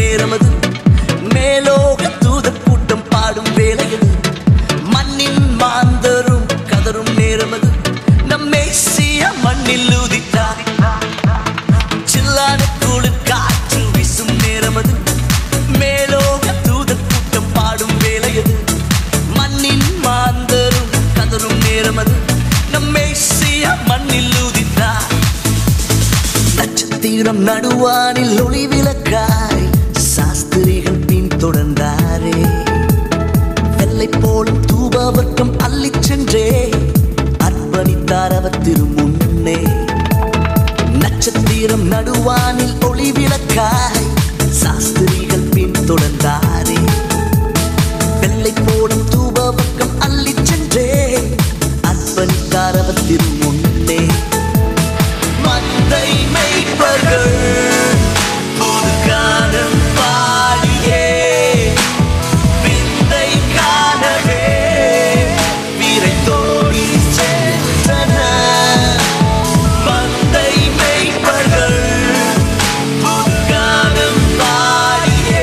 நேரமது மேலோக தூதர் கூட்டம் பாடும் வேலையது மண்ணின் மாந்தரும் கதரும் நேரமது நம் மேசிய மண்ணில் ஊதித்தார் சில்லான குளிர் காற்று வீசும் நேரமது மேலோக தூதர் கூட்டம் பாடும் வேலையது மண்ணின் மாந்தரும் கதரும் நேரமது நம் மேசிய மண்ணில் ஊதித்தார் நட்சத்திரம் நடுவானில் ஒளி விளக்காய் சாஸ்திரிகள் பின் தொடர்ந்தாரே வெள்ளை போலும் தூபவர்க்கம் அள்ளிச் சென்றே அர்ப்பணித்தார் அவர் திருமுன்னே நட்சத்திரம் நடுவானில் ஒளி விளக்காய் சாஸ்திரிகள் பின் தொடர்ந்தாரே வெள்ளை போடும் தூபவர்க்கம் அள்ளிச் சென்றே அர்ப்பணித்தார் அவர் திருமுன்னே மந்தை மெய்ப்பர்கள் புது காலம் பாடியே விந்தை காணவே விரைந்தோடி சென்றனர் மந்தை மெய்ப்பர்கள் புது காலம் பாடியே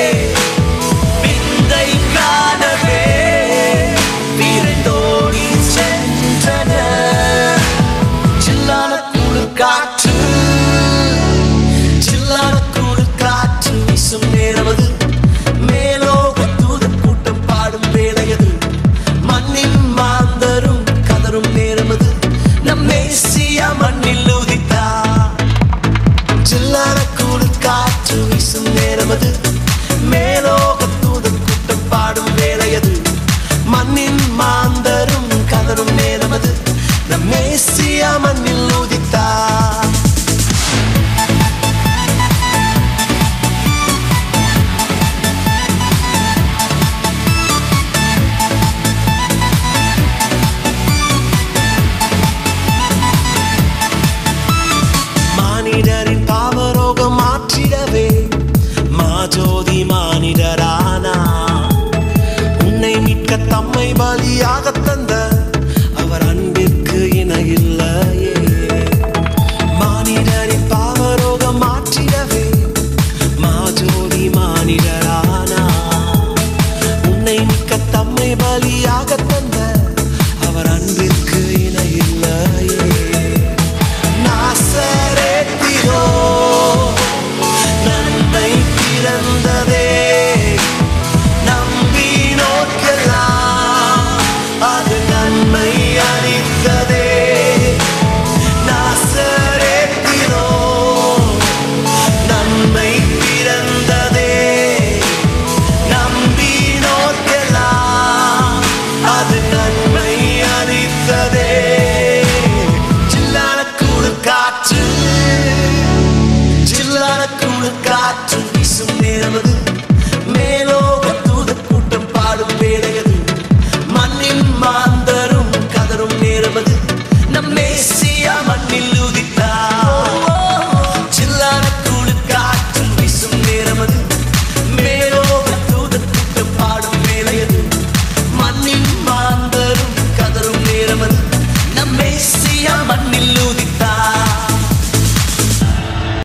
விந்தை காணவே விரைந்தோடி சென்றனர் சில்லான குளிர் காற்று சில்லான குளிர் காற்று வீசும் நேரமது மேலோக தூதர் கூட்டம் பாடும் வேலையது மண்ணின் மாந்தரும் கதரும் நேரமது நம் மேசிய மண்ணில் உதித்தா சில்லான குளிர் காற்று வீசும் நேரமது மேலோக